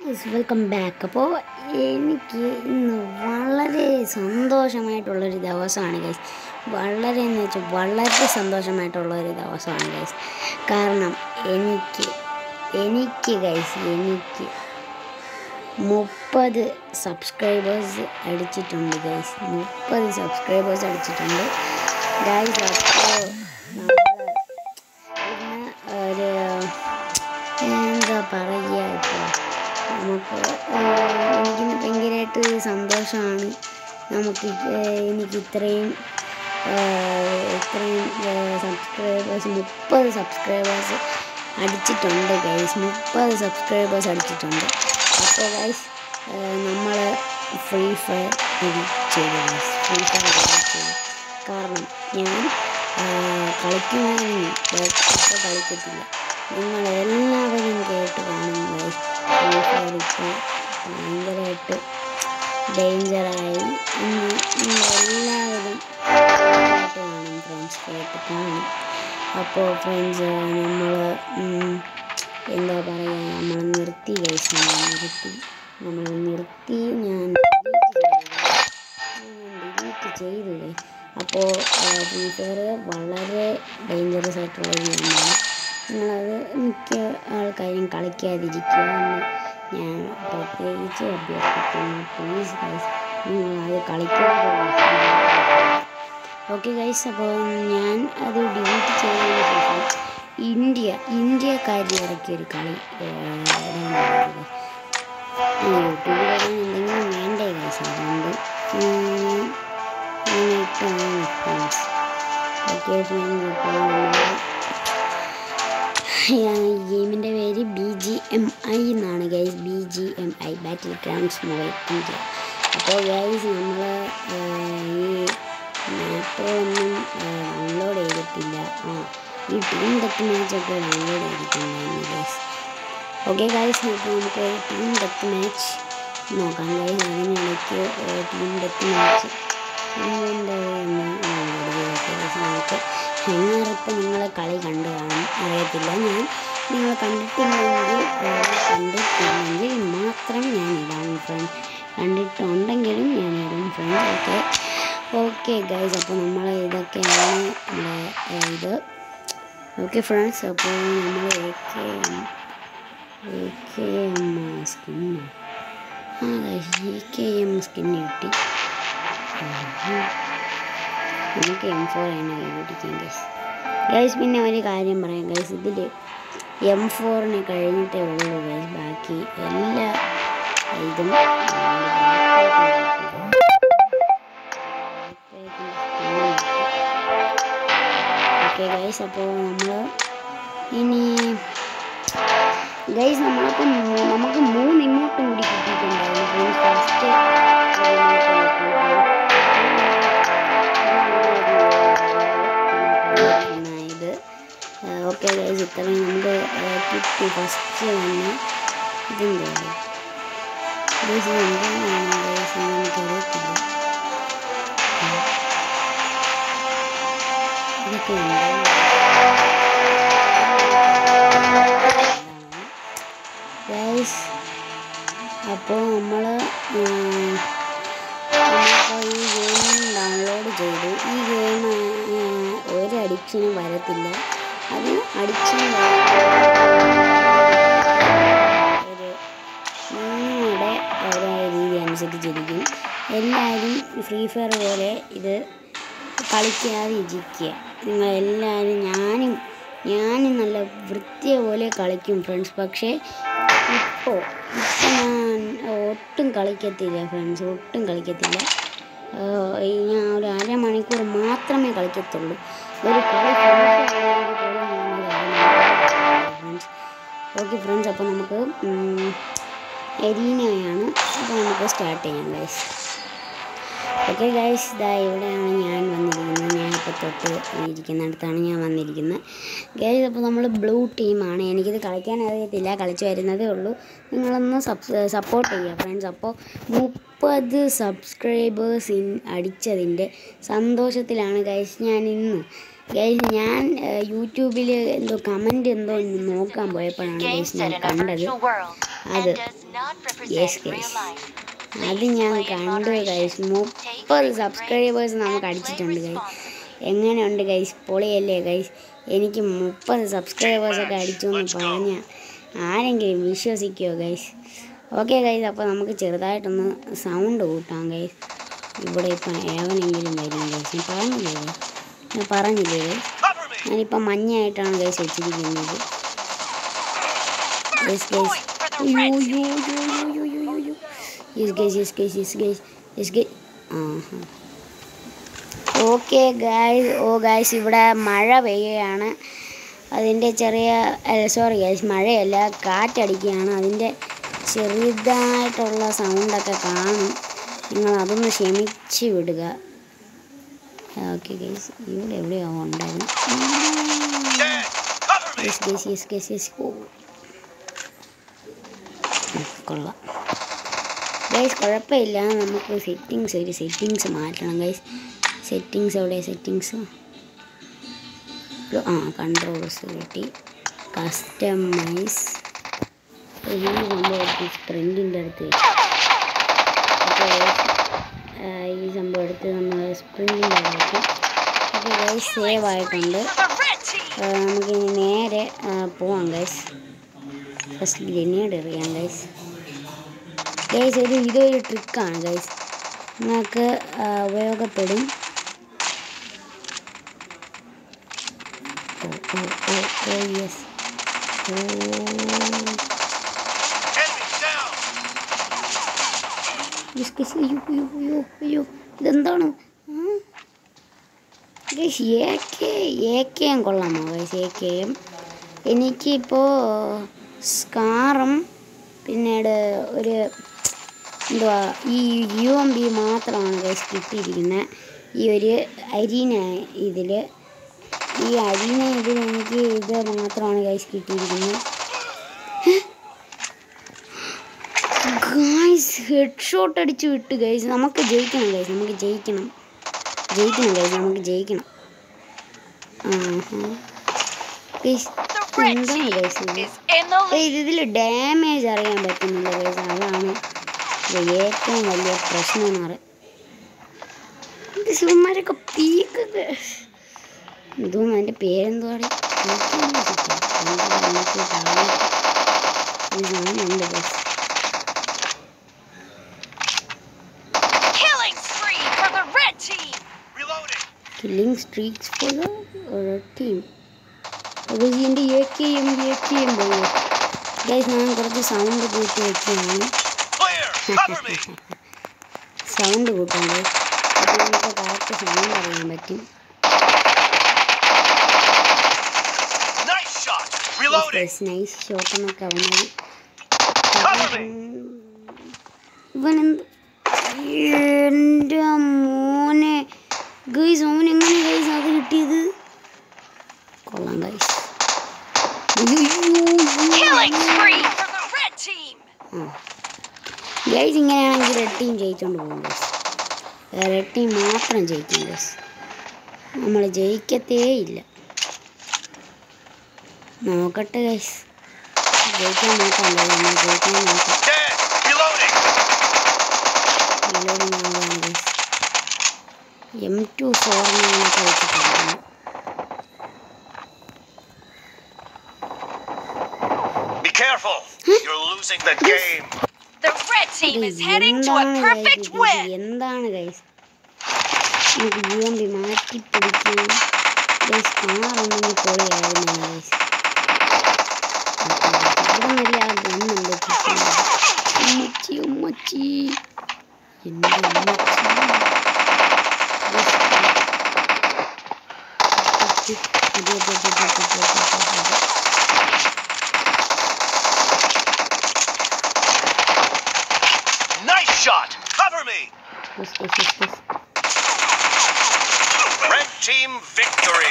Welcome back അപ്പോൾ എനിക്ക് ഇന്ന് വളരെ സന്തോഷമായിട്ടുള്ളൊരു ദിവസമാണ് ഗൈസ് വളരെ എന്ന് വെച്ചാൽ വളരെ സന്തോഷമായിട്ടുള്ളൊരു ദിവസമാണ് ഗൈസ് കാരണം എനിക്ക് എനിക്ക് ഗൈസ് എനിക്ക് മുപ്പത് സബ്സ്ക്രൈബേഴ്സ് അടിച്ചിട്ടുണ്ട് ഗൈസ് മുപ്പത് സബ്സ്ക്രൈബേഴ്സ് അടിച്ചിട്ടുണ്ട് ഗൈസ് അപ്പോൾ നമ്മൾ ഇന്ന് ഒരു എന്താ പറയുക ഇപ്പോൾ നമുക്ക് എനിക്കിന്ന് ഭയങ്കരമായിട്ട് സന്തോഷമാണ് നമുക്ക് ഏഹ് എനിക്ക് ഇത്രയും ഏഹ് ഇത്രയും സബ്സ്ക്രൈബേഴ്സ് മുപ്പത് സബ്സ്ക്രൈബേഴ്സ് അടിച്ചിട്ടുണ്ട് ഗൈസ് മുപ്പത് സബ്സ്ക്രൈബേഴ്സ് അടിച്ചിട്ടുണ്ട് അപ്പോൾ ഗൈസ് നമ്മൾ ഫ്രീ ഫയർ ഡിലീറ്റ് ചെയ്തു ഗൈസ് ഫ്രീ ഫയർ ഡിലീറ്റ് ചെയ്തു കാരണം ഞാൻ കളിക്കുമായിരുന്നു ഇപ്പോൾ കളിക്കത്തില്ല നിങ്ങൾ എല്ലാവരും കേട്ട് കാണും ഗൈസ് ഫ്രീ ഫയർ ഇപ്പോൾ ഭയങ്കരമായിട്ട് ഡേഞ്ചറായി ഇന്ന് നിങ്ങളെല്ലാവരും കേട്ട് കാണും ഫ്രണ്ട്സ് കേട്ട് കാണും അപ്പോൾ ഫ്രണ്ട്സ് നമ്മൾ എന്താ പറയുക നമ്മൾ നിർത്തി ഗൈസ് നമ്മൾ നിർത്തി നമ്മൾ നിർത്തി ഞാൻ ഡിലീറ്റ് ചെയ്തു ഗൈസ് അപ്പോൾ ഫ്രീ ഫയർ വളരെ ഡേഞ്ചറസ് ആയിട്ടുള്ള ഒരു ഗെയിമാണ് നിങ്ങളത് മിക്ക ആൾക്കാരും കളിക്കാതിരിക്കുക എന്ന് ഞാൻ പ്രത്യേകിച്ച് അഭ്യർത്ഥിക്കുന്നു പ്ലീസ് ഗൈസ് നിങ്ങളത് കളിക്കാതെ ഓക്കെ ഗൈസ് അപ്പോൾ ഞാൻ അത് ഡിലീറ്റ് ചെയ്തതിന് ശേഷം ഇന്ത്യ ഇന്ത്യക്കാരി ഇറക്കിയൊരു കളി യൂട്യൂബിൽ വരാൻ എന്തെങ്കിലും വേണ്ടേ ഗൈസ് അതുകൊണ്ട് ഇട്ടാണ് ഫ്രണ്ട്സ് ഓക്കെ ഫ്രണ്ട്സ് അപ്പോൾ നമ്മൾ ഗെയിമിൻ്റെ പേര് ബി ജി എം ഐ എന്നാണ് guys B G M I battle grounds mobile India അപ്പോൾ ഗൈസ് നമ്മൾ ഈ മാപ്പുകളൊന്നും ഡൗൺലോഡ് ചെയ്തിട്ടില്ല ആ ഈ ടീം ഡെത്ത് മാച്ചൊക്കെ ഡൗൺലോഡ് ചെയ്തിട്ടുണ്ടായിരുന്നു ഗൈസ് ഓക്കെ ഗൈസ് ഇപ്പോൾ നമുക്ക് ടീം ഡെത്ത് മാച്ച് നോക്കാം ഗൈസ് അതിനിടയ്ക്ക് ടീം ഡെത്ത് മാച്ച് നമുക്ക് എങ്ങാറിപ്പോൾ നിങ്ങൾ കളി കണ്ടു കാണും അറിയത്തില്ല ഞാൻ നിങ്ങൾ കണ്ടിട്ടില്ലെങ്കിൽ കണ്ടിട്ടില്ലെങ്കിൽ മാത്രം ഞാൻ ഇടാം ഫ്രണ്ട് കണ്ടിട്ടുണ്ടെങ്കിലും ഞാൻ ഇടും ഫ്രണ്ട് ഓക്കെ ഓക്കെ ഗൈസ് അപ്പോൾ നമ്മൾ ഇതൊക്കെയാണ് നമ്മുടെ ഇത് ഓക്കെ ഫ്രണ്ട്സ് അപ്പോൾ നമ്മൾ A K M A K M skin ആ guys A K M skin കിട്ടി നമുക്ക് എം ഫോർ തന്നെ കൈപിടിക്കാം ഗൈസ് ഗൈസ് പിന്നെ ഒരു കാര്യം പറയാം ഗൈസ് ഇതിൽ എം ഫോറിന് കഴിഞ്ഞിട്ടേ ഉള്ളൂ ഗൈസ് ബാക്കി എല്ലാ ഇതും ഓക്കെ ഗൈസ് അപ്പോൾ നമ്മൾ ഇനി ഗൈസ് നമ്മളപ്പം നമുക്ക് മൂന്ന് ഇമോട്ടും കൂടി കിട്ടിയിട്ടുണ്ടായിരുന്നു ഫസ്റ്റ് ഇത് ഓക്കെ ഗൈസ് ഇത്രയും നമുക്ക് കിട്ടി ഫസ്റ്റ് തന്നെ ഇതെന്താ ഗൈസ് എന്താണ് ഗൈസ് എനിക്കറിയത്തില്ല ഇതൊക്കെ ഗൈസ് അപ്പോൾ നമ്മൾ ഇപ്പോൾ ഈ ഗെയിം ഡൗൺലോഡ് ചെയ്തു ഈ ഗെയിം ഒരു അഡിക്ഷനും വരത്തില്ല അത് അഡിക്ഷൻ ഒരു നിങ്ങളുടെ ഓരോ രീതി അനുസരിച്ചിരിക്കും എല്ലാവരും ഫ്രീ ഫയർ പോലെ ഇത് കളിക്കാതെ ഇരിക്കുക നിങ്ങളെല്ലാവരും ഞാനും ഞാനും നല്ല വൃത്തിയ പോലെ കളിക്കും ഫ്രണ്ട്സ് പക്ഷേ ഇപ്പോൾ ഇപ്പം ഞാൻ ഒട്ടും കളിക്കത്തില്ല ഫ്രണ്ട്സ് ഒട്ടും കളിക്കത്തില്ല ഞാൻ ഒരു അരമണിക്കൂർ മാത്രമേ കളിക്കത്തുള്ളൂ ഒരു കളി ഫ്രണ്ട്സ് ഓക്കെ ഫ്രണ്ട്സ് അപ്പോൾ നമുക്ക് എരീനയാണ് അപ്പോൾ നമുക്ക് സ്റ്റാർട്ട് ചെയ്യാം ഗൈസ് ഓക്കെ ഗൈസ് ഇതാ ഇവിടെയാണ് ഞാൻ വന്നിരിക്കുന്നത് ഞാൻ ഇപ്പോൾ തൊട്ട് ഇരിക്കുന്നിടത്താണ് ഞാൻ വന്നിരിക്കുന്നത് ഗൈസ് അപ്പോൾ നമ്മൾ ബ്ലൂ ടീമാണ് എനിക്കിത് കളിക്കാൻ അറിയത്തില്ല കളിച്ച് വരുന്നതേ ഉള്ളൂ നിങ്ങളൊന്ന് സബ് സപ്പോർട്ട് ചെയ്യുക ഫ്രണ്ട്സ് അപ്പോൾ മുപ്പത് സബ്സ്ക്രൈബേഴ്സ് ഇൻ അടിച്ചതിൻ്റെ സന്തോഷത്തിലാണ് ഗൈസ് ഞാൻ ഇന്ന് ഗൈസ് ഞാൻ യൂട്യൂബിൽ എന്തോ കമൻറ്റ് എന്തോ നോക്കാൻ പോയപ്പോഴാണ് Game ഗൈസ് set ഞാൻ in a കണ്ടത് virtual world അത് and does not Yes, represent real guys. life. അത് ഞാൻ കണ്ടു ഗൈസ് മുപ്പത് സബ്സ്ക്രൈബേഴ്സ് നമുക്ക് അടിച്ചിട്ടുണ്ട് ഗൈസ് എങ്ങനെയുണ്ട് ഗൈസ് പൊളിയല്ലേ ഗൈസ് എനിക്ക് മുപ്പത് സബ്സ്ക്രൈബേഴ്സൊക്കെ അടിച്ചു എന്ന് പറഞ്ഞാൽ ആരെങ്കിലും വിശ്വസിക്കുമോ ഗൈസ് ഓക്കെ ഗൈസ് അപ്പോൾ നമുക്ക് ചെറുതായിട്ടൊന്ന് സൗണ്ട് കൂട്ടാം ഗൈസ് ഇവിടെ ഇപ്പം ഏവനെങ്കിലും വരും ഗൈസ് ഞാൻ പറഞ്ഞില്ലേ guys? ഞാൻ പറഞ്ഞില്ലേ ഗൈസ് Cover me! ഞാനിപ്പോൾ മഞ്ഞയായിട്ടാണ് ഗൈസ് വെച്ചിരിക്കുന്നത് Yes, guys. Point for the Yo, red yo, team. yo, yo, yo, yo, yo. Yes, guys, yes, guys, yes, guys, yes, guys. Okay guys ഓ ഗായ്സ് ഇവിടെ മഴ പെയ്യുകയാണ് അതിൻ്റെ ചെറിയ സോറി ഗൈസ് മഴയല്ല കാറ്റടിക്കുകയാണ് അതിൻ്റെ ചെറുതായിട്ടുള്ള സൗണ്ടൊക്കെ കാണും നിങ്ങൾ അതൊന്ന് ക്ഷമിച്ച് വിടുക ഓക്കെ ഗൈസ് ഇവിടെ എവിടെയോ ഉണ്ടായിരുന്നു Dead! Cover me! Yes guys yes guys yes ഓ ഉം, കൊള്ളാം ഗൈസ് കുഴപ്പമില്ല നമുക്ക് സെറ്റിങ്സ് ഒരു സെറ്റിങ്സ് മാറ്റണം ഗൈസ് സെറ്റിങ്സ് എവിടെ സെറ്റിങ്സ് ആ കൺട്രോൾസ് കിട്ടി കസ്റ്റമൈസ് ഈ സംഭവം സ്പ്രിൻറ്റിൻ്റെ അടുത്ത് വെച്ചു അപ്പോൾ ഈ സംഭവം എടുത്ത് നമ്മൾ സ്പ്രിൻറ്റിൻ്റെ അവിടെ വെക്കും അപ്പോൾ ഗൈസ് സേവ് ആയിട്ടുണ്ട് For the red team. ആ, നമുക്കിനി നേരെ ആ, പോവാം ഗൈസ് ഫസ്റ്റ് ഗ്രനേഡ് എറിയാം ഗൈസ് ഗൈസ് ഒരു ഇതൊരു ട്രിക്കാണ് ഗൈസ് നിങ്ങൾക്ക് ആ, ഉപയോഗപ്പെടും ഓ ഓ ഓ ഓ യെസ് ഓ Enemy down! യെസ് ഗൈസ് അയ്യോ അയ്യോ അയ്യോ അയ്യോ ഇതെന്താണ് ഗൈസ് എ കെ എ കെയും കൊള്ളാമോ ഗൈസ് എ കെയും എനിക്കിപ്പോൾ സ്കാറും പിന്നീട് ഒരു എന്തുവാ ഈ യു എം ബി മാത്രമാണ് ഗൈസ് കിട്ടിയിരിക്കുന്നത് ഈ ഒരു അരീന ഇതിൽ ഈ അരീന ഇതിൽ എനിക്ക് ഇത് മാത്രമാണ് ഗൈസ് കിട്ടിയിരിക്കുന്നത് ഗൈസ് ഹെഡ് ഷോട്ട് അടിച്ച് വിട്ട് ഗൈസ് നമുക്ക് ജയിക്കണം ഗൈസ് നമുക്ക് ജയിക്കണം ജയിക്കണം ഗൈസ് നമുക്ക് ജയിക്കണം ആഹാ. ഗൈസ് The red എന്താണ് team ഗൈസ് ഇത് is in the lead. Guys ഇതിൽ ഡാമേജ് അറിയാൻ പറ്റുന്നില്ല ഗൈസ് അതാണ് ഇത് ഏറ്റവും വലിയ പ്രശ്നം എന്ന് പറയുന്നത് ഇത് ശിവന്മാരൊക്കെ പീക്കൊക്കെ എന്തോന്ന് അതിൻ്റെ പേരെന്തുവാടി ഉണ്ട് guys Killing spree for the red team. Reloading! Killing streaks for the team എൻ്റെ എ കെയും എ കെയും പോയി ഗൈസ് ഞാൻ കുറച്ച് സൗണ്ട് കൂട്ടി വെക്കുകയാണ് Clear! Cover me! സൗണ്ട് കൂട്ടാം ഗൈസ് അപ്പോൾ നമുക്ക് കറക്റ്റ് സൗണ്ട് അറിയാൻ പറ്റും Nice shot! Reloading! Nice shot എന്നൊക്കെ അവനത് Cover me! ഇവനെന്ത് എൻ്റെ മോനെ ഗൈസ് ഓൻ എങ്ങനെ ഗൈസ് അത് കിട്ടിയത് കൊള്ളാം guys Killing spree for the red team. Guys ഇങ്ങനെയാണെങ്കിൽ റെഡ് ടീം ജയിച്ചോണ്ട് പോകും ഗൈസ് റെഡ് ടീം മാത്രം ജയിക്കും ഗൈസ് നമ്മൾ ജയിക്കത്തേ ഇല്ല നോക്കട്ടെ ഗൈസ് ജയിക്കാൻ നോക്കാം guys. നമ്മൾ ജയിക്കാൻ നോക്കാം Dead! Reloading! reloading ആവുകയാണ് ഗൈസ് എം ടു ഫോറിനൊക്കെ വെച്ചിട്ടുണ്ട് Be careful! You're losing the game! The red team is Guys, heading to a എന്താണ് perfect guys ഇത്? win. എന്താണ് ഗൈസ് നമുക്ക് യു എം ബി മാറ്റി പിടിക്കും ഗൈസ് കാണാറുണ്ടെങ്കിൽ പൊളിയായിരുന്നു ഗൈസ് ഇവിടെ നല്ല ആ ഗണ്ണുണ്ട് ഉമ്മച്ചി ഉമ്മച്ചി എൻ്റെ ഉമ്മച്ചി Guys, അതെ, അതെ, അതെ, അതെ, അതെ, അതെ, അതെ, അതെ. Nice shot! Cover me! Yes, yes, yes, yes. Red team victory!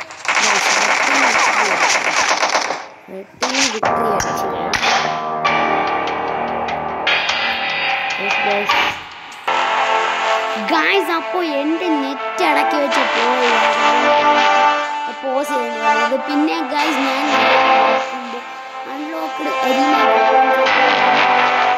Guys അപ്പോൾ എൻ്റെ നെറ്റ് അടക്കി വെച്ച് പോയി പോസ് ചെയ്യുന്നത് പിന്നെ ഗായ്സ് ഞാൻ അൺലോക്ക്ഡ്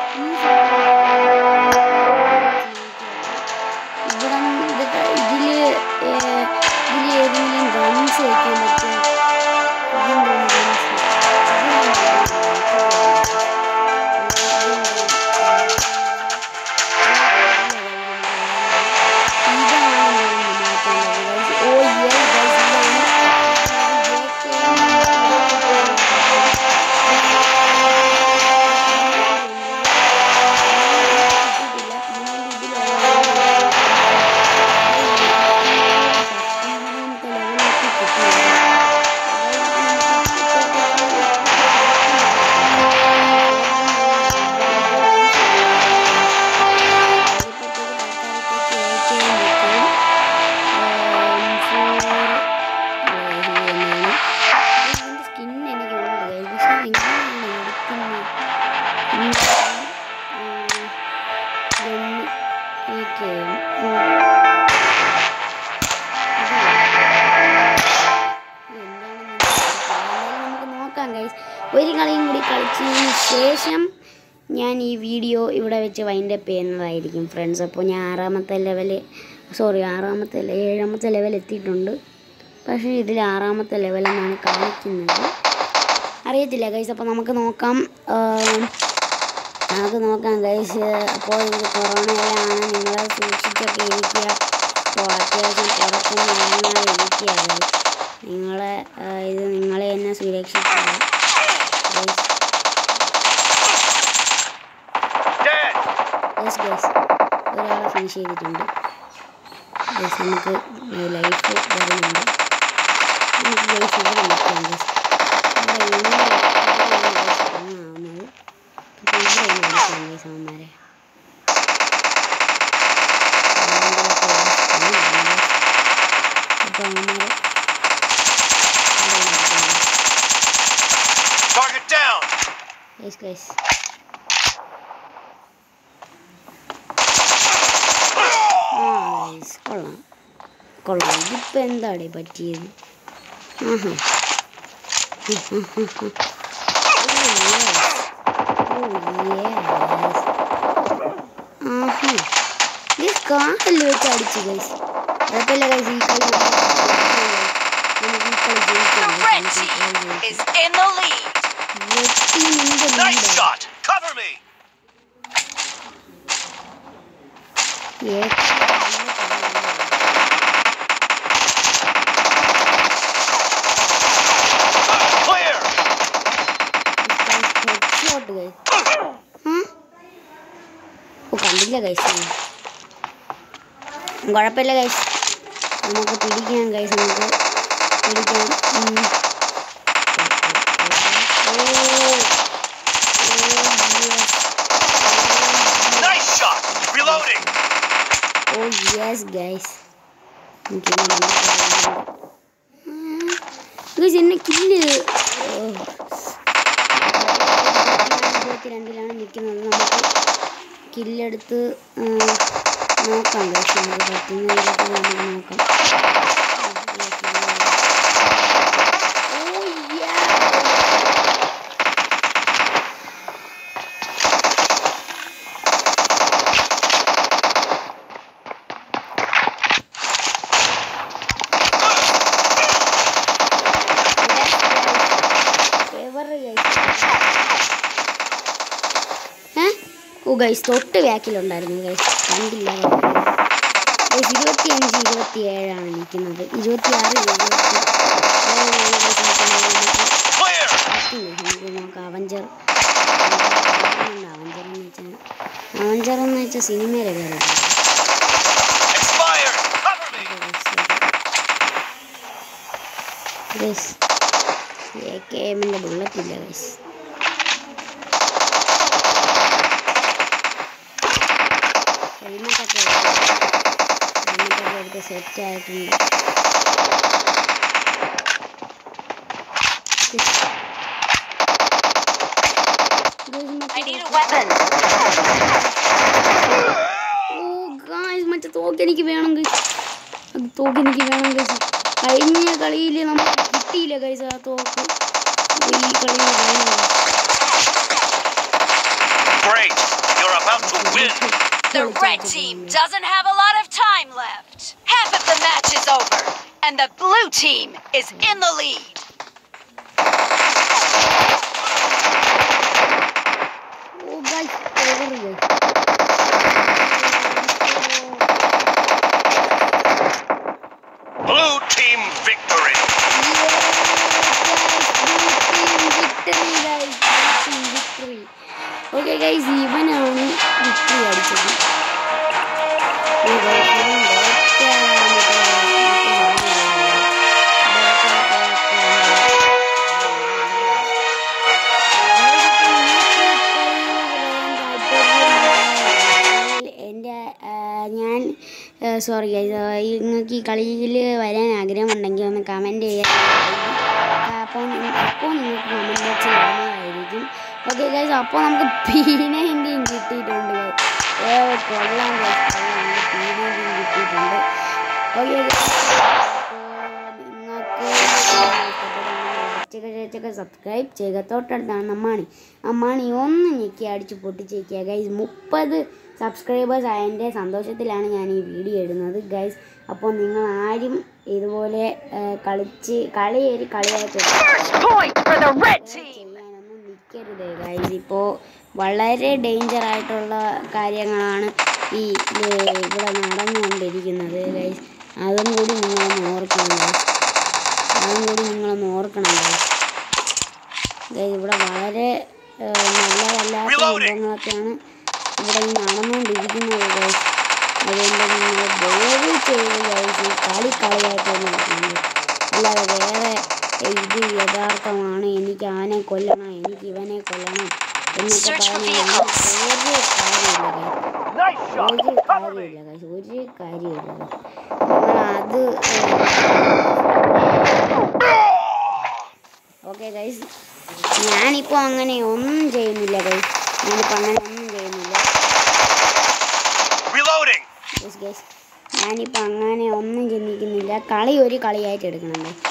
ശേഷം ഞാൻ ഈ വീഡിയോ ഇവിടെ വെച്ച് വൈൻഡപ്പ് ചെയ്യുന്നതായിരിക്കും ഫ്രണ്ട്സ് അപ്പോൾ ഞാൻ ആറാമത്തെ ലെവൽ സോറി ആറാമത്തെ അല്ല ഏഴാമത്തെ ലെവൽ എത്തിയിട്ടുണ്ട് പക്ഷേ ഇതിൽ ആറാമത്തെ ലെവലെന്നാണ് കാണിക്കുന്നത് അറിയത്തില്ല ഗൈസ് അപ്പോൾ നമുക്ക് നോക്കാം ആം, നമുക്ക് നോക്കാം ഗൈസ് അപ്പോൾ ഇത് കൊറോണയിലാണ് നിങ്ങൾ സൂക്ഷിച്ചൊക്കെ ഇരിക്കുക അപ്പോൾ അത്യാവശ്യം പുറത്തൊന്നും ഇറങ്ങാതെ ഇരിക്കുക ഗൈസ് നിങ്ങളെ ആ, ഇത് നിങ്ങളെ തന്നെ സുരക്ഷിക്കുക ഗൈസ് Dead. യെസ് ഗൈസ് ഒരാളെ ഫിനിഷ് ചെയ്തിട്ടുണ്ട് ഗൈസ് നമുക്ക് ലൈഫ് വരുന്നുണ്ട് നമുക്ക് ഗൈസ് ഇവിടെ നിൽക്കാം ഗൈസ് ഇവിടെ ഇങ്ങനെ ഇവിടെയാണ് ഗൈസ് ആവുന്നത് അപ്പോൾ ഇവിടെയാണ് നിൽക്കാം ഗൈസ് അവന്മാരെ അപ്പോൾ അവന്മാരെ Target down. ഗൈസ് ഗൈസ് ആ ഗൈസ് കൊള്ളാം കൊള്ളാം ഇതിപ്പോൾ എന്താടേ പറ്റിയത് ആഹാ ആഹാ ഗൈസ് കാറിൽ വെച്ച് അടിച്ചു ഗൈസ് കുഴപ്പമില്ല ഗൈസ് ഈ കളി നമുക്ക് ഈ കളി ജയിക്കാം The red guys. നമുക്ക് ഈ കളി team ജയിക്കാം. is in the lead. Red team in the Nice lead. shot. Cover me. Yes. Clear. Headshot, guys. Huh? ഓ കണ്ടില്ല ഗൈസ് കുഴപ്പമില്ല ഗൈസ് നമുക്ക് പിടിക്കാം ഗൈസ് നമുക്ക് പിടിക്കാം ഉം. ഓ ഓ yes. Nice shot. Reloading. ഓ യെസ് ഗൈസ് ഗൈസ് എന്നെ കില്ല് ഇരുപത്തിരണ്ടിലാണ് നിൽക്കുന്നത് നമുക്ക് കില്ലെടുത്ത് നോക്കാം ഗൈസ് നമുക്ക് പറ്റുന്ന വിധത്തിൽ നമുക്ക് നോക്കാം ഓ യാ ഓ ഗൈസ് തൊട്ട് ബാക്കിലുണ്ടായിരുന്നു ഗൈസ് കണ്ടില്ല ഗൈസ് ഇരുപത്തി അഞ്ച് ഇരുപത്തി ഏഴാണ് നിൽക്കുന്നത് ഇരുപത്തി ആറ് ഇരുപത്തി ഏഴാണ് guys നിൽക്കുന്നത്. Clear. നമുക്ക് നമുക്ക് നോക്കാം അവഞ്ചർ അവഞ്ചർ എന്ന് വെച്ചാൽ അവഞ്ചർ എന്ന് വെച്ചാൽ സിനിമയിലെ പേര് Expired. Cover me. Guys A K എമ്മിൻ്റെ ബുള്ളറ്റ് ഇല്ല ഗൈസ് ഹെൽമെറ്റൊക്കെ ഹെൽമെറ്റൊക്കെ എടുത്ത് സെറ്റ് ആയിട്ടുണ്ട് I need a weapon. ഓ ഗായ്സ് മറ്റേ തോക്ക് എനിക്ക് വേണം ഗൈസ് അത് തോക്ക് എനിക്ക് വേണം ഗൈസ് കഴിഞ്ഞ കളിയിൽ നമുക്ക് കിട്ടിയില്ല ഗൈസ് ആ തോക്ക് അപ്പൊ ഈ കളിയിൽ വേണം guys. Great. You're about to win. The red team doesn't have a lot of time left. Half of the match is over, and the blue team is in the lead. ഓ guys over guys Blue team victory. Okay guys ഇവനാണ് victory അടിച്ചത് ഓ guys, ഇവൻ doctor എൻ്റെ ഞാൻ sorry നിങ്ങൾക്ക് ഈ കളിയിൽ വരാൻ ആഗ്രഹമുണ്ടെങ്കിൽ ഒന്ന് കമൻറ്റ് ചെയ്യാൻ അപ്പോൾ അപ്പോൾ നിങ്ങൾക്ക് കമൻറ്റ് ബോക്സിൽ ഇടുന്നതായിരിക്കും ഓക്കെ ഗൈസ് അപ്പോൾ നമുക്ക് പീനേൻ്റെയും കിട്ടിയിട്ടുണ്ട് guys. ഏ കൊള്ളാം guys, കൊള്ളാം നമുക്ക് പീനേൻ്റെയും കിട്ടിയിട്ടുണ്ട് ഓക്കെ നിങ്ങൾക്ക് ഇഷ്ടപ്പെടുന്ന ചെയ്യുക ഷെയർ ചെയ്യുക സബ്സ്ക്രൈബ് ചെയ്യുക തൊട്ടടുത്താണ് അമ്മാണി അമ്മാണി ഒന്ന് ഞെക്കി അടിച്ച് പൊട്ടിച്ചേക്കുക ഗൈസ് മുപ്പത് സബ്സ്ക്രൈബേഴ്സ് ആയതിൻ്റെ സന്തോഷത്തിലാണ് ഞാൻ ഈ വീഡിയോ ഇടുന്നത് ഗൈസ് അപ്പോൾ നിങ്ങൾ ആരും ഇതുപോലെ ആ, കളിച്ച് കളി ഒരു കളിയായിട്ട് First point for the red team. ചെയ്യാനൊന്നും നിൽക്കരുത് ഗൈസ് ഇപ്പോൾ വളരെ ഡേഞ്ചർ ആയിട്ടുള്ള കാര്യങ്ങളാണ് ഈ ഇത് ഇവിടെ നടന്നുകൊണ്ടിരിക്കുന്നത് ഗൈസ് അതും കൂടി നിങ്ങളൊന്ന് ഓർക്കണം ഗൈസ് അതും കൂടി നിങ്ങളൊന്ന് ഓർക്കണം ഗൈസ് ഗൈസ് ഇവിടെ വളരെ ഏഹ്, നല്ലതല്ലാത്ത സംഭവങ്ങളൊക്കെയാണ് ഇവിടെ ഈ നടന്നുകൊണ്ടിരിക്കുന്നത് ഗൈസ് അതുകൊണ്ട് നിങ്ങൾ ദയവ് ചെയ്ത് ഗൈസ് ഈ കളി കളിയായിട്ട് നോക്കുന്നത് അല്ലാതെ വേറെ ഇത് യഥാർത്ഥമാണ് എനിക്ക് ആനെ കൊല്ലണം എനിക്ക് ഇവനെ കൊല്ലണം എന്നൊക്കെ Search for പറഞ്ഞ് vehicles. ഒരു കാര്യമില്ല ഗൈസ് Nice shot. ഒരു Cover me. കാര്യമില്ല ഗൈസ് ഒരു കാര്യമില്ല നിങ്ങൾ അത് ഓക്കെ ഗൈസ് ഞാനിപ്പോൾ അങ്ങനെ ഒന്നും ചെയ്യുന്നില്ല ഗൈസ് ഞാനിപ്പോൾ അങ്ങനെ ഒന്നും ചെയ്യുന്നില്ല Reloading. ഗൈസ് ഗൈസ് ഞാനിപ്പോൾ അങ്ങനെ ഒന്നും ചിന്തിക്കുന്നില്ല കളി ഒരു കളിയായിട്ട് എടുക്കണം guys.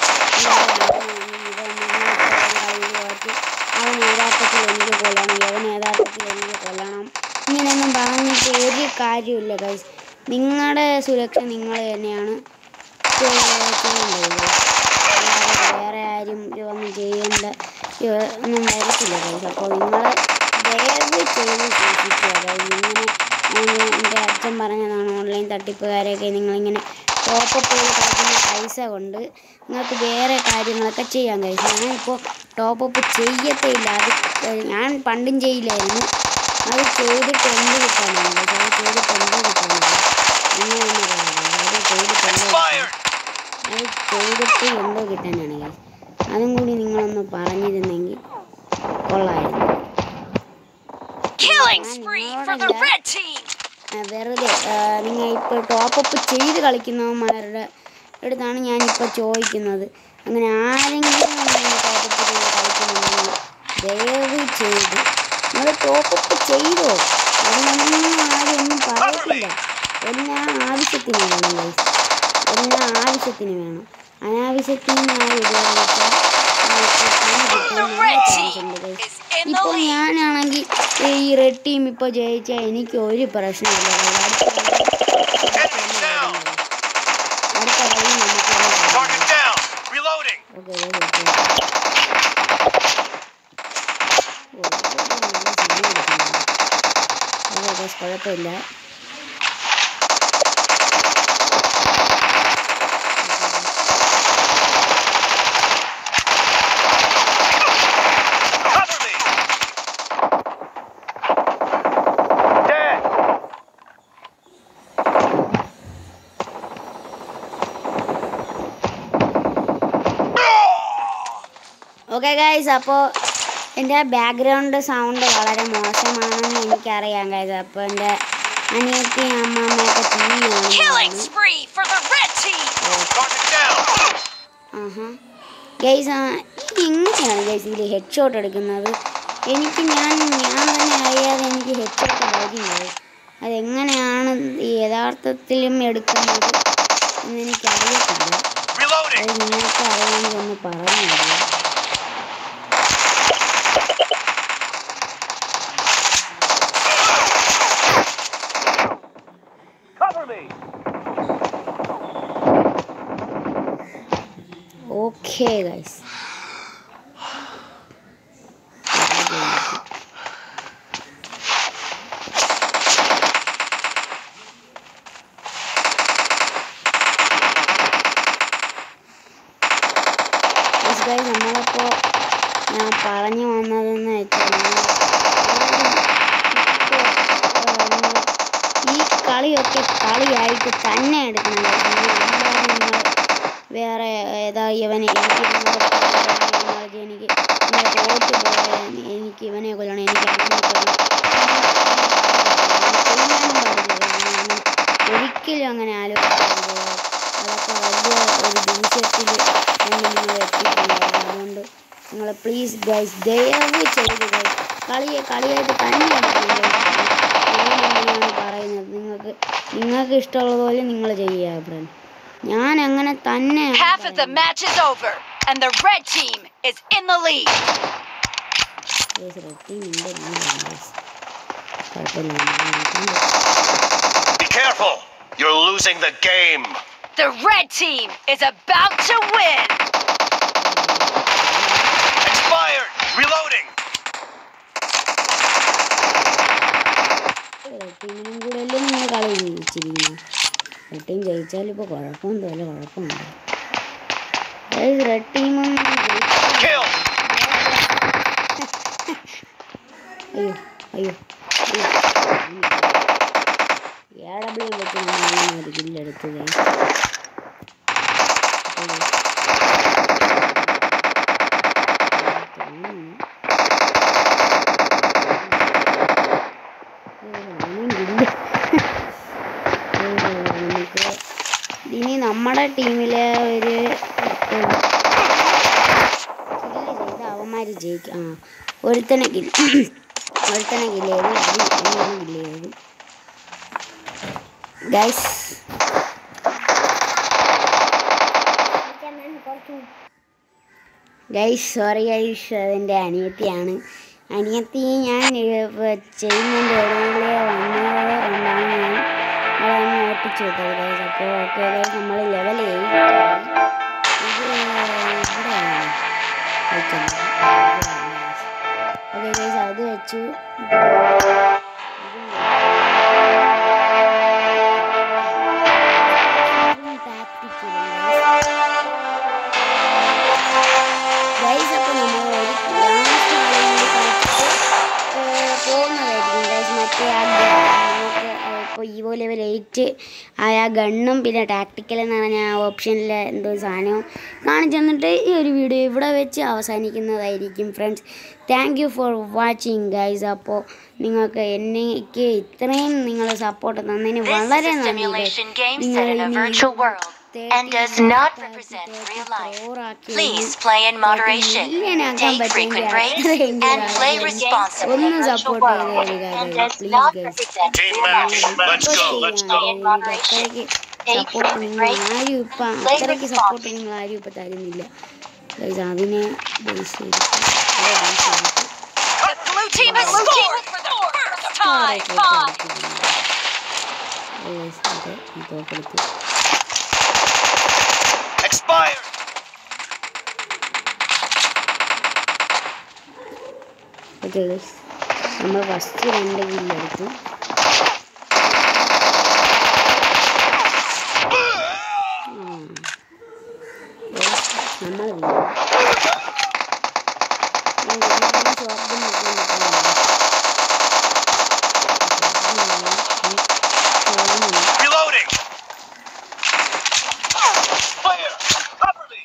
അവൻ യഥാർത്ഥത്തിൽ എനിക്ക് കൊല്ലണം അവൻ യഥാർത്ഥത്തിൽ എനിക്ക് കൊല്ലണം ഇങ്ങനെയൊന്നും പറഞ്ഞിട്ട് ഒരു കാര്യമില്ല ഗൈസ് നിങ്ങളുടെ സുരക്ഷ നിങ്ങൾ തന്നെയാണ് ചെയ്യേണ്ടത് guys. അല്ലാതെ വേറെ ആരും ഇതൊന്നും ചെയ്യേണ്ട ഇത് ഒന്നും വരത്തില്ല ഗൈസ് അപ്പോൾ നിങ്ങൾ ദയവ് ചെയ്ത് സൂക്ഷിക്കുക ഗൈസ് ഇങ്ങനെ ഞാൻ എൻ്റെ അച്ഛൻ പറഞ്ഞതാണ് ഓൺലൈൻ തട്ടിപ്പുകാരെയൊക്കെ നിങ്ങളിങ്ങനെ ടോപ്പപ്പ് ചെയ്ത് കളിക്കുന്ന പൈസ കൊണ്ട് നിങ്ങൾക്ക് വേറെ കാര്യങ്ങളൊക്കെ ചെയ്യാം ഗൈസ് ഞാനിപ്പോൾ ടോപ്പപ്പ് ചെയ്യത്തേ ഇല്ല അത് ഏഹ് ഞാൻ പണ്ടും ചെയ്യില്ലായിരുന്നു അത് ചെയ്തിട്ട് എന്ത് കിട്ടാനാണ് guys? അത് ചെയ്തിട്ട് എന്ത് കിട്ടാനാണ് നിങ്ങൾ തന്നെ പറയുന്നത് അത് ചെയ്തിട്ട് എന്ത് കിട്ടാനാണ്? Expired. അത് ചെയ്തിട്ട് എന്തോ കിട്ടാനാണ് guys. അതും കൂടി നിങ്ങളൊന്ന് പറഞ്ഞിരുന്നെങ്കിൽ കൊള്ളായിരുന്നു Killing spree for the red team. ആ, വെറുതെ നിങ്ങൾ ഇപ്പോൾ ടോപ്പപ്പ് ചെയ്ത് കളിക്കുന്നവന്മാരുടെ അടുത്താണ് ഞാനിപ്പോൾ ചോദിക്കുന്നത് അങ്ങനെ ആരെങ്കിലും ടോപ്പപ്പ് ചെയ്ത് കളിക്കുന്നുണ്ടെങ്കിൽ ദയവ് ചെയ്ത് നിങ്ങൾ ടോപ്പപ്പ് ചെയ്തോ അതിനൊന്നും ആരും ഒന്നും പറയത്തില്ല എല്ലാ ആവശ്യത്തിന് വേണം ഗൈസ് എല്ലാ ആവശ്യത്തിന് വേണം അനാവശ്യത്തിന് ഞാൻ ഉപയോഗിച്ചാൽ The red team is in the ഇപ്പോൾ lead. ഞാനാണെങ്കിൽ ഈ റെഡ് ടീം ഇപ്പോൾ ജയിച്ചാൽ എനിക്ക് ഒരു പ്രശ്നമില്ല Enemies down. അടുത്ത കളി നമുക്ക് Target down. Reloading. ഓക്കെ കുഴപ്പമില്ല Cover me. Dead. Okay guys അപ്പോൾ എൻ്റെ ബാക്ക്ഗ്രൗണ്ട് സൗണ്ട് വളരെ മോശമാണെന്ന് എനിക്കറിയാം ഗൈസ് അപ്പോൾ എൻ്റെ അനിയത്തി അമ്മമ്മയൊക്കെ ടി വി Killing കാണുന്നു spree for the red team. Target down. ആഹാ ഗൈസ് ഇങ്ങനെയാണ് ഗൈസ് ഇതിൽ ഹെഡ് ഷോട്ട് എടുക്കുന്നത് എനിക്ക് ഞാൻ ഞാൻ തന്നെ അറിയാതെ എനിക്ക് ഹെഡ് ഷോട്ട് വരും guys. അതെങ്ങനെയാണ് ഈ യഥാർത്ഥത്തിലും എടുക്കുന്നത് എന്ന് എനിക്കറിയത്തില്ല Reloading. അത് നിങ്ങൾക്ക് അറിയാമെങ്കിൽ ഒന്ന് പറഞ്ഞു തരുമോ? Cover me. Okay guys guys നമ്മളിപ്പോൾ ഞാൻ പറഞ്ഞു വന്നതെന്ന് വെച്ചാൽ ഈ കളിയൊക്കെ കളിയായിട്ട് തന്നെ എടുക്കണം guys. അല്ലാതെ നിങ്ങൾ വേറെ ഏതാ ഇവനെ എനിക്ക് ഇവനോട് പോരാടി, എനിക്ക് ഇങ്ങനെ തോറ്റ് പോയ എനിക്ക് ഇവനെ കൊല്ലണം എനിക്ക് അവനെ കൊല്ലണം ചെയ്യാനും പാടില്ല കാരണം ഒരിക്കലും അങ്ങനെ ആലോചിക്കരുത് അതൊക്കെ വലിയ ഒരു ദൂഷ്യത്തിൽ നിങ്ങൾ എത്തിയിട്ടുണ്ടാവും അതുകൊണ്ട് നിങ്ങൾ പ്ലീസ് ഗൈസ് ദയവ് ചെയ്ത് ഗൈസ് കളിയെ കളിയായിട്ട് തന്നെ എടുക്കണം ഞാൻ അങ്ങനെയാണ് പറയുന്നത് നിങ്ങൾക്ക് നിങ്ങൾക്ക് ഇഷ്ടമുള്ളത് പോലെ നിങ്ങൾ ചെയ്യുക ഫ്രണ്ട് ഞാൻ അങ്ങനെ തന്നെ Half of the match is over, and the red team is in the lead. Guys red ടീമിൻ്റെ ലീഡാണ് ഗൈസ് കുഴപ്പമില്ല Be careful. You're losing the game. The red team is about to win. Expired. Reloading. Red ടീമിനും കൂടെ അല്ലേ നിങ്ങൾ കളി ജയിച്ചിരിക്കുന്നത് red team ജയിച്ചാലും ഇപ്പോൾ കുഴപ്പമൊന്നുമില്ല കുഴപ്പമുണ്ട് ഗൈസ് റെഡ് ടീമും Kill. അയ്യോ അയ്യോ അയ്യോ എ ഡബ്ല്യൂ വെച്ച് നമ്മൾ ഒരു കില്ലെടുത്തത് നമുക്ക് ഇനി നമ്മുടെ ടീമിലെ ഒരു കില്ല് ചെയ്ത് അവന്മാർ ജയിക്കും ആ ഒരുത്തനെ കില്ല് ഒരുത്തനെ കില്ല് ചെയ്തു എന്നെയാണ് കില്ല് ചെയ്തത് ഗൈസ് ഗൈസ് സോറി ഗൈസ് അതെൻ്റെ അനിയത്തിയാണ് അനിയത്തി ഞാൻ ഏർ, ചെയ്യുന്നതിൻ്റെ ഇടയിൽ വന്നത് കൊണ്ടാണ് ഞാൻ അതൊന്ന് ഓട്ടിച്ചു വിട്ടത് ഗൈസ് അപ്പോൾ ഓക്കെ ഗൈസ് നമ്മൾ ലെവൽ എയ്റ്റ് ഇത് ഇവിടെയാണ് ഓക്കെ ഗൈസ് അത് വെച്ചു ഗൈസ് അപ്പോൾ നമ്മൾ ഒരു ലാസ്റ്റ് പോകുന്നതായിരിക്കും ഗൈസ് മറ്റേ ആ നമുക്ക് ഇപ്പോൾ ഈവോ ലെവൽ എയ്റ്റ് ആയ ഗണ്ണും പിന്നെ ടാക്ടിക്കൽ എന്ന് പറഞ്ഞ ഓപ്ഷനിൽ എന്തോ സാധനവും കാണിച്ചു തന്നിട്ട് ഈ ഒരു വീഡിയോ ഇവിടെ വെച്ച് അവസാനിക്കുന്നതായിരിക്കും friends thank you for watching guys അപ്പോൾ നിങ്ങൾക്ക് എനിക്ക് ഇത്രയും നിങ്ങൾ സപ്പോർട്ട് തന്നതിന് This is വളരെ a നന്ദി simulation game നിങ്ങൾ set in a ഇനി virtual world and does not represent real life. Please play in moderation, take frequent breaks, and play responsibly. ഒന്ന് സപ്പോർട്ട് ചെയ്ത് തരിക please guys Team match. Let's go. Let's go. Support നിങ്ങൾ ആരും ഇപ്പം അത്രയ്ക്ക് support നിങ്ങൾ ആരും ഇപ്പം തരുന്നില്ല ഗൈസ് അതിനെ ബേസ് ചെയ്തിട്ട് അത് base ചെയ്തിട്ട് The blue team has scored for the first time. Guys, അത് ഈ തോക്കെടുത്ത് Expired. ഓക്കെ ഗൈസ് നമ്മൾ ഫസ്റ്റ് രണ്ട് കില്ലെടുത്തു നമ്മൾ Reloading. Fire. Cover me.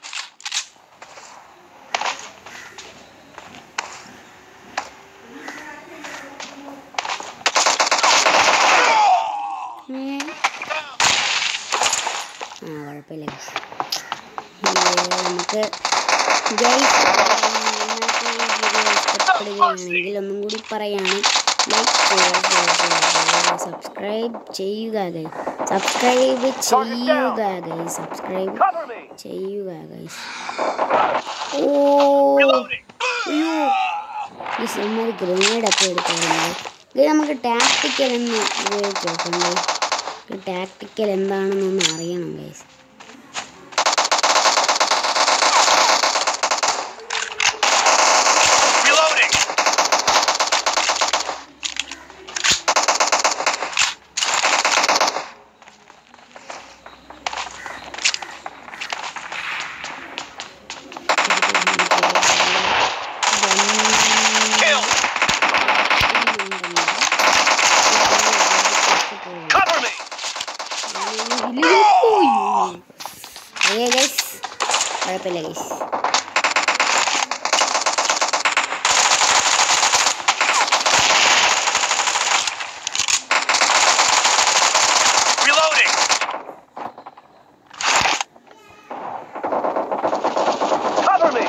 ആ കുഴപ്പമില്ല guys. ഏ, നമുക്ക് ഗൈസ് നിങ്ങൾക്ക് ഈ വീഡിയോ ഇഷ്ടപ്പെടുകയാണെങ്കിൽ ഒന്നും കൂടി പറയാണ് ലൈക്ക് ചെയ്യുക സബ്സ്ക്രൈബ് ചെയ്യുക ഗൈസ് സബ്സ്ക്രൈബ് ചെയ്യുക ഗൈസ് സബ്സ്ക്രൈബ് Cover me. ചെയ്യുക ഗൈസ് ഓ Reloading. അയ്യോ ഈ സിമ്മർ ഗ്രനേഡ് ഒക്കെ എടുക്കാറുണ്ട് ഇത് നമുക്ക് ടാക്ടിക്കൽ എന്ന് ഉപയോഗിച്ച് നോക്കാം ടാക്ടിക്കൽ എന്താണെന്നൊന്ന് അറിയണം guys Reloading. Kill. Cover me. അയ്യേ ഗൈസ് കുഴപ്പമില്ല guys Reloading. Cover me.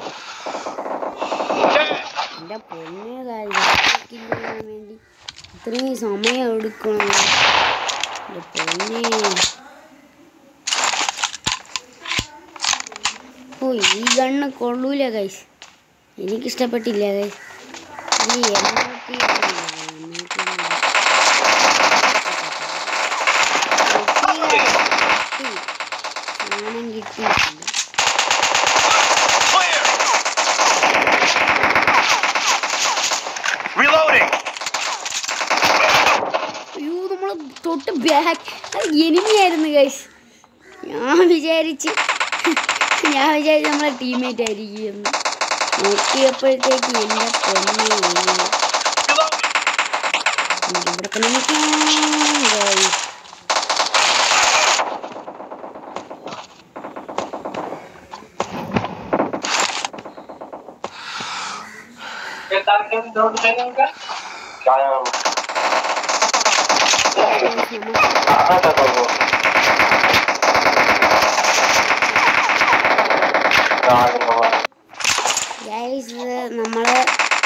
Dead. എൻ്റെ പൊന്നെ കാര്യം വേണ്ടി ഇത്രയും സമയം എടുക്കണം എൻ്റെ പൊന്നെ ഓ ഈ ഗണ്ണ് കൊള്ളൂല ഗൈസ് എനിക്കിഷ്ടപ്പെട്ടില്ല ഗൈസ് ഈ എം ടി സാധനം കിട്ടിയിട്ടുണ്ട് Clear. Reloading. അയ്യോ നമ്മൾ തൊട്ട് ബാക്ക് എനിമിയായിരുന്നു ഗൈസ് ഞാൻ വിചാരിച്ച് ഞാൻ വിചാരിച്ച് നമ്മളെ ടീമേറ്റ് ആയിരിക്കും നോക്കിയപ്പോഴത്തേക്ക് എൻ്റെ പൊന്നെ Reloading. ഇവിടെ തന്നെ നിൽക്കാം ഗൈസ് ഗൈസ് നമ്മള്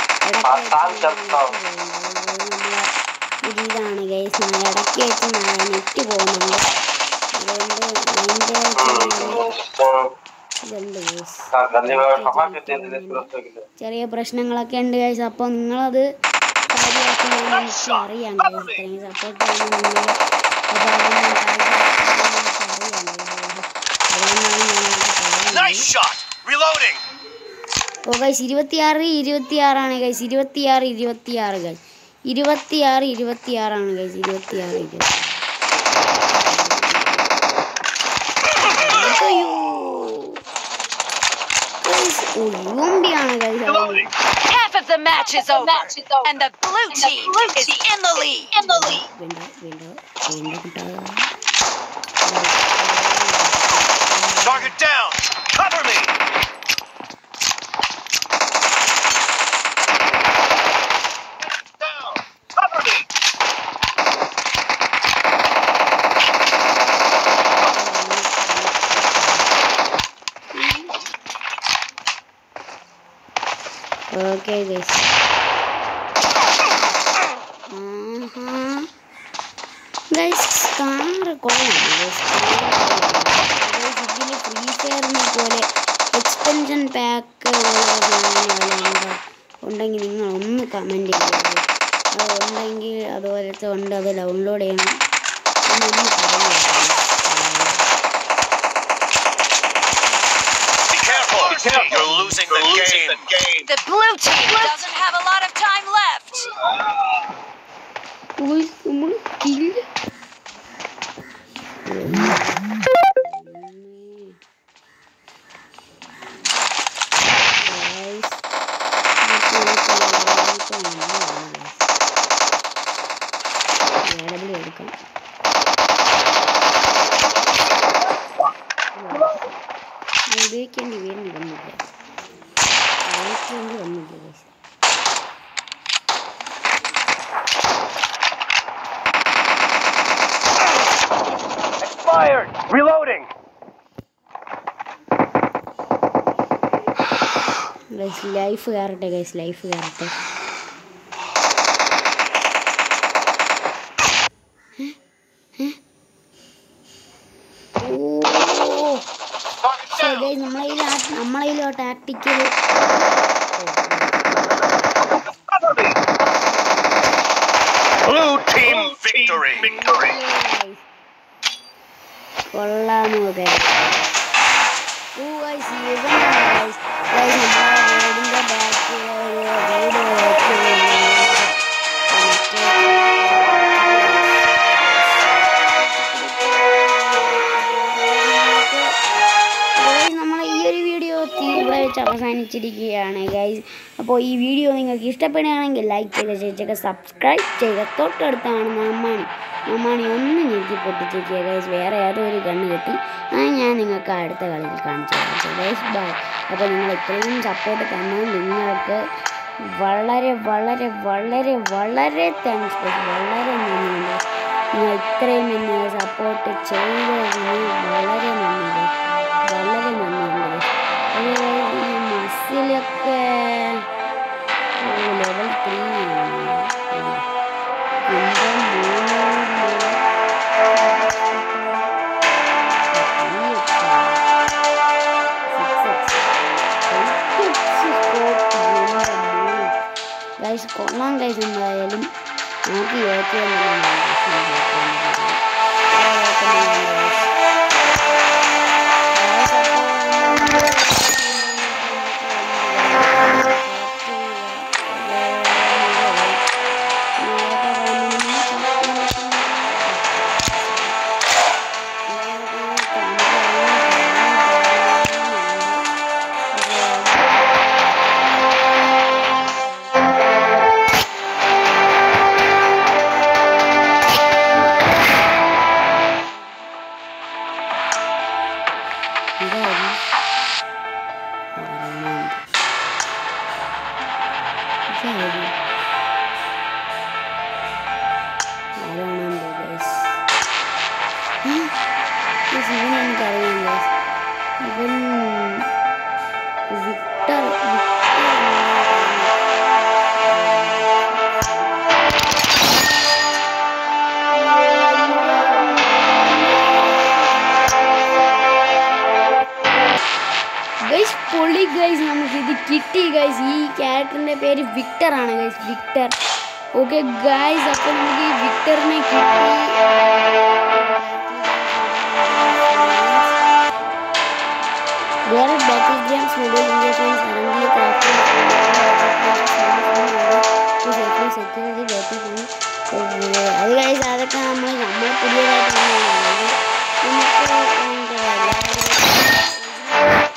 ഇതാണ് ഗൈസ് നമ്മൾ ഇടയ്ക്ക് വെച്ച് നെറ്റ് പോകുന്നുണ്ട് അതുകൊണ്ട് അതിൻ്റെ ഇതുണ്ട് ഗൈസ് ചെറിയ പ്രശ്നങ്ങളൊക്കെ ഉണ്ട് ഗൈസ് അപ്പോൾ നിങ്ങളത് കാര്യമാക്കണമെന്ന് എനിക്ക് അറിയാം ഗൈസ് ഇത്രയും സപ്പോർട്ട് ചെയ്യുന്ന നിങ്ങൾ അപ്പോൾ അതൊന്നും കാര്യമാക്കണമെന്ന് എനിക്ക് അറിയാം guys. അതുകൊണ്ടാണ് ഞാനത് പറയുന്നത് Nice shot. Reloading. ഓ ഗൈസ് ഇരുപത്തിയാറ് ഇരുപത്തിയാറാണ് ഗൈസ് ഇരുപത്തിയാറ് ഇരുപത്തിയാറ് ഗൈസ് ഇരുപത്തിയാറ് ഇരുപത്തിയാറാണ് ഗൈസ് ഇരുപത്തിയാറ് ഇരുപത്തി അയ്യോ ഗൈസ് ഉള്ളുമ്പിയാണ് guys Reloading. Half of the match is over, and the blue team is in the lead. വേണ്ട വേണ്ട വേണ്ട കുട്ടാ Target down. Cover me. Down. Cover me. Okay guys guys car കൊള്ളാം ഗൈസ് ഇതിൽ ഫ്രീ ഫയറിനെ പോലെ എക്സ്റ്റൻഷൻ പാക്ക് ഉണ്ടെങ്കിൽ നിങ്ങൾ ഒന്ന് കമൻറ്റ് ചെയ്യുക അത് ഉണ്ടെങ്കിൽ അതുപോലത്തെ ഉണ്ട് അത് ഡൗൺലോഡ് ചെയ്യണം എന്നൊന്ന് പറയുക Be careful. You're losing the game. The blue team doesn't have a lot of time left. Ui, നമ്മൾ kill. Guys, AW എടുക്കാം ഞാൻ ഉപയോഗിക്കേണ്ടി വരുന്നില്ല ഒന്നുമില്ല ഉപയോഗിക്കേണ്ടി വന്നില്ല guys. Expired. Reloading. Guys life കയറട്ടെ ഗൈസ് ലൈഫ് കയറട്ടെ Target down. നമ്മളതിൽ നമ്മളതിലോ tactical Cover me. Blue team victory. Victory. കൊള്ളാമോ ഗൈസ് ഓ ഗൈസ് ഇവനാണ് ഗൈസ് ഗൈസ് നമ്മളെ റോഡിൻ്റെ ബാക്കിൽ ഒരു റോഡ് നമ്മൾ ഈ ഒരു വീഡിയോ ഇവിടെ വെച്ച് അവസാനിച്ചിരിക്കുകയാണ് ഗൈസ് അപ്പോൾ ഈ വീഡിയോ നിങ്ങൾക്ക് ഇഷ്ടപ്പെടുകയാണെങ്കിൽ ലൈക്ക് ചെയ്ത ചേച്ചൊക്കെ സബ്സ്ക്രൈബ് ചെയ്യുക തൊട്ടടുത്താണ് നമ്മാണി നമ്മാണി ഒന്ന് ഞെക്കി പൊട്ടിച്ചേക്കുക ഗൈസ് വേറെ ഏതോ ഒരു കണ്ണ് കെട്ടി അത് ഞാൻ നിങ്ങൾക്ക് അടുത്ത കളിയിൽ കാണിച്ചു തരാം ഗൈസ് ബൈ അപ്പോൾ നിങ്ങൾ ഇത്രയും സപ്പോർട്ട് തന്നാൽ നിങ്ങൾക്ക് വളരെ വളരെ വളരെ വളരെ താങ്ക്സ് ഗൈസ് വളരെ നന്ദിയുണ്ട് നിങ്ങൾ ഇത്രയും എന്നെ സപ്പോർട്ട് ചെയ്തതിന് വളരെ നന്ദി guys. വളരെ നന്ദിയുണ്ട് ഒരു ഈ മസിലൊക്കെ ലെവൽ ത്രീ സിക്സ് എക്സ് കൊള്ളാം ഗൈസ് എന്തായാലും നമുക്ക് ഏറ്റവും ഇതായിരുന്നു ഇതായിരുന്നു ആരാണ് ഗൈസ് ഇവൻ എനിക്കറിയാം ഗൈസ് ഇവൻ വിക്ടർ ഗൈസ് പൊളി ഗൈസ് നമുക്ക് ഇത് കിട്ടി ഗൈസ് ഈ ക്യാരക്ടറിന്റെ പേര് വിക്ടർ ആണ് ഗൈസ് വിക്ടർ ഓക്കെ ഗൈസ് അപ്പോൾ നമുക്ക് ഈ വിക്ടറിനെ കിട്ടി വേറെ battle games mobile India friends അറങ്കിലെ സെക്യൂരിറ്റി ബാറ്റിൽ അത് ഗൈസ് അതൊക്കെ നമ്മൾ നമ്മൾ പുതിയതായിട്ട് വന്നതാണ്. നമുക്ക് എന്താ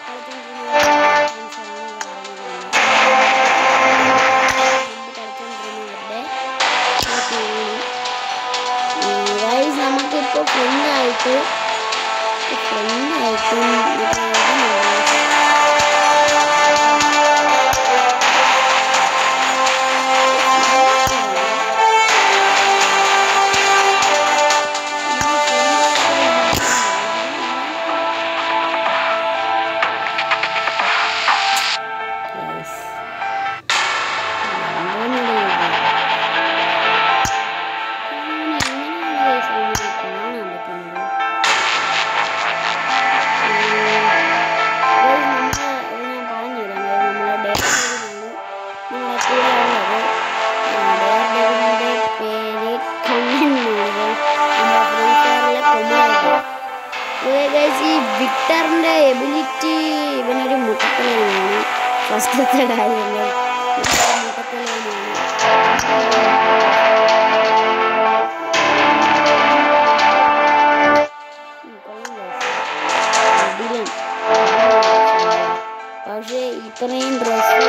ഗൈസ് നമുക്കിപ്പോൾ ഫ്രണ്ടായിട്ട് ഫ്രണ്ടായിട്ട് ഈ വിക്ടറിന്റെ എബിലിറ്റി ഇവനൊരു മുട്ടക്കലാണ് ഫസ്റ്റത്തെ കാര്യങ്ങൾ മുട്ടക്കലാണ് പക്ഷേ ഇത്രയും ഡ്രസ്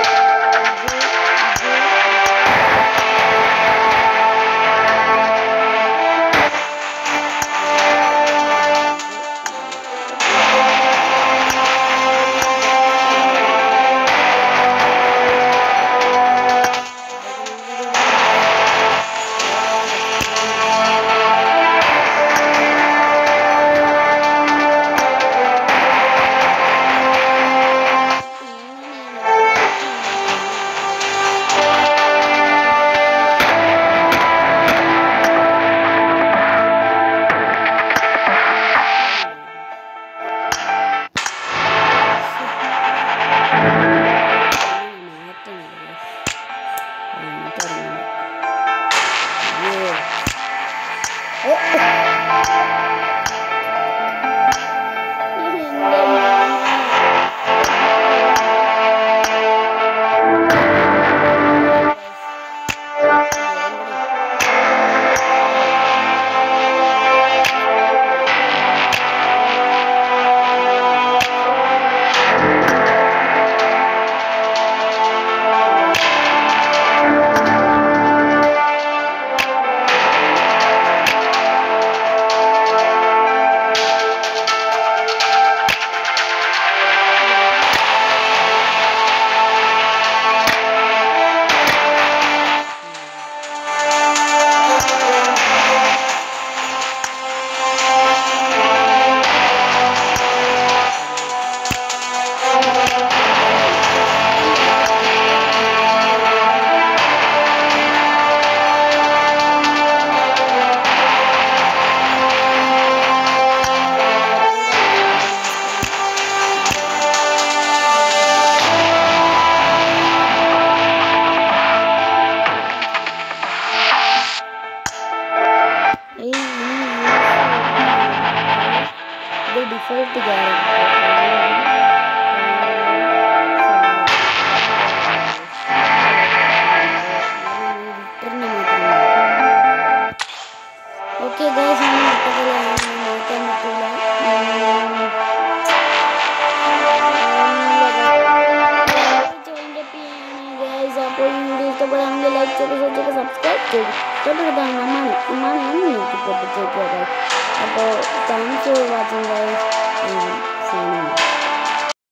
ഇഷ്ടപ്പെടുകയാണെങ്കിൽ ലൈക്ക് ചെയ്ത് ഷെയർ ചെയ്ത് സബ്സ്ക്രൈബ് ചെയ്ത് തൊട്ടടുത്താണ് അമ്മാണ് അമ്മാണ് ഒന്ന് നോക്കി പൊട്ടിച്ചേക്കുക അപ്പോൾ thanks for watching guys seen in